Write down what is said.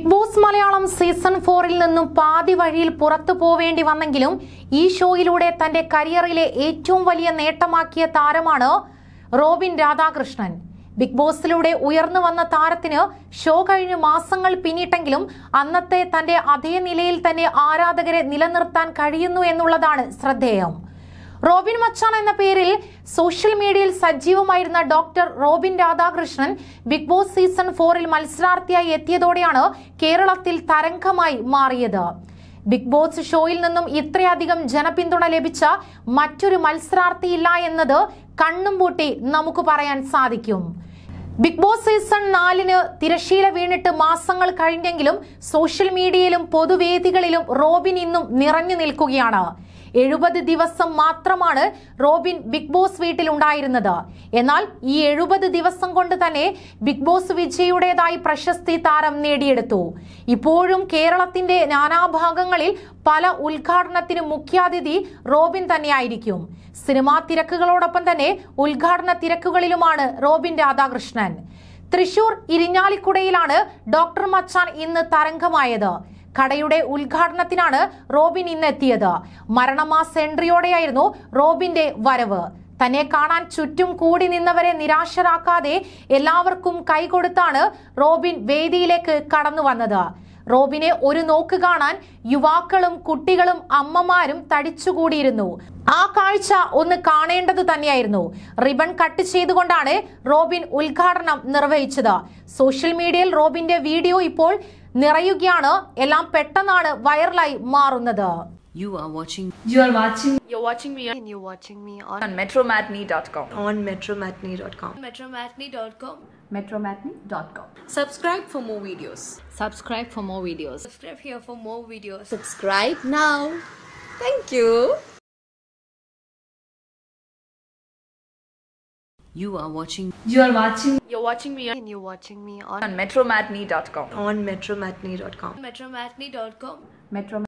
Big boss Malayalam season ഫോറിൽ നിന്നും പാതി വഴിയിൽ പുറത്തു പോവേണ്ടി വന്നെങ്കിലും ഈ ഷോയിലൂടെ തന്റെ കരിയറിലെ ഏറ്റവും വലിയ നേട്ടമാക്കിയ താരമാണ് റോബിൻ രാധാകൃഷ്ണൻ ബിഗ് ബോസിലൂടെ ഉയർന്നു വന്ന താരത്തിന് ഷോ കഴിഞ്ഞ് മാസങ്ങൾ പിന്നിട്ടെങ്കിലും അന്നത്തെ തന്റെ അതേ നിലയിൽ തന്നെ ആരാധകരെ നിലനിർത്താൻ കഴിയുന്നു എന്നുള്ളതാണ് ശ്രദ്ധേയം റോബിൻ മച്ചാൻ എന്ന പേരിൽ സോഷ്യൽ മീഡിയയിൽ സജീവമായിരുന്ന doctor Robin Radhakrishnan big boss season ഫോറിൽ മത്സരാർത്ഥിയായി എത്തിയതോടെയാണ് കേരളത്തിൽ തരംഗമായി മാറിയത് ബിഗ് ബോസ് ഷോയിൽ നിന്നും ഇത്രയധികം ജനപിന്തുണ ലഭിച്ച മറ്റൊരു മത്സരാർത്ഥിയില്ല എന്നത് കണ്ണും പൂട്ടി നമുക്ക് പറയാൻ സാധിക്കും ബിഗ് ബോസ് സീസൺ നാലിന് തിരശീല വീണിട്ട് മാസങ്ങൾ കഴിഞ്ഞെങ്കിലും സോഷ്യൽ മീഡിയയിലും പൊതുവേദികളിലും റോബിൻ ഇന്നും നിറഞ്ഞു നിൽക്കുകയാണ് എഴുപത് ദിവസം മാത്രമാണ് റോബിൻ ബിഗ് ബോസ് വീട്ടിൽ ഉണ്ടായിരുന്നത് എന്നാൽ ഈ എഴുപത് ദിവസം കൊണ്ട് തന്നെ ബിഗ് ബോസ് വിജയുടേതായി പ്രശസ്തി താരം നേടിയെടുത്തു ഇപ്പോഴും കേരളത്തിന്റെ നാനാഭാഗങ്ങളിൽ പല ഉദ്ഘാടനത്തിന് മുഖ്യാതിഥി റോബിൻ തന്നെയായിരിക്കും സിനിമാ തിരക്കുകളോടൊപ്പം തന്നെ ഉദ്ഘാടന തിരക്കുകളിലുമാണ് റോബിൻ രാധാകൃഷ്ണൻ തൃശൂർ ഇരിഞ്ഞാലിക്കുടയിലാണ് ഡോക്ടർ മച്ചാൻ ഇന്ന് തരംഗമായത് കടയുടെ ഉദ്ഘാടനത്തിനാണ് റോബിൻ ഇന്ന് എത്തിയത് മരണമാസ് എൻട്രിയോടെയായിരുന്നു റോബിന്റെ വരവ് തന്നെ കാണാൻ ചുറ്റും കൂടി നിന്നവരെ നിരാശരാക്കാതെ എല്ലാവർക്കും കൈകൊടുത്താണ് റോബിൻ വേദിയിലേക്ക് കടന്നു വന്നത് റോബിനെ ഒരു നോക്ക് കാണാൻ യുവാക്കളും കുട്ടികളും അമ്മമാരും തടിച്ചുകൂടിയിരുന്നു ആ കാഴ്ച ഒന്ന് കാണേണ്ടത് തന്നെയായിരുന്നു റിബൺ കട്ട് ചെയ്തുകൊണ്ടാണ് റോബിൻ ഉദ്ഘാടനം നിർവഹിച്ചത് സോഷ്യൽ മീഡിയയിൽ റോബിന്റെ വീഡിയോ ഇപ്പോൾ നിറയുകയാണ് എല്ലാം പെട്ടെന്നാണ് വൈറലായി മാറുന്നത് You are watching You are watching You're watching me on, and you're watching me on, on metromatney.com. on metromatney.com. Metromatney.com. metromatney.com. Subscribe for more videos. subscribe for more videos. Subscribe here for more videos. Subscribe now. Thank you. You are watching You are watching You're watching me on, And you're watching me on, on metromatney.com. on metromatney.com. Metromatney.com. metro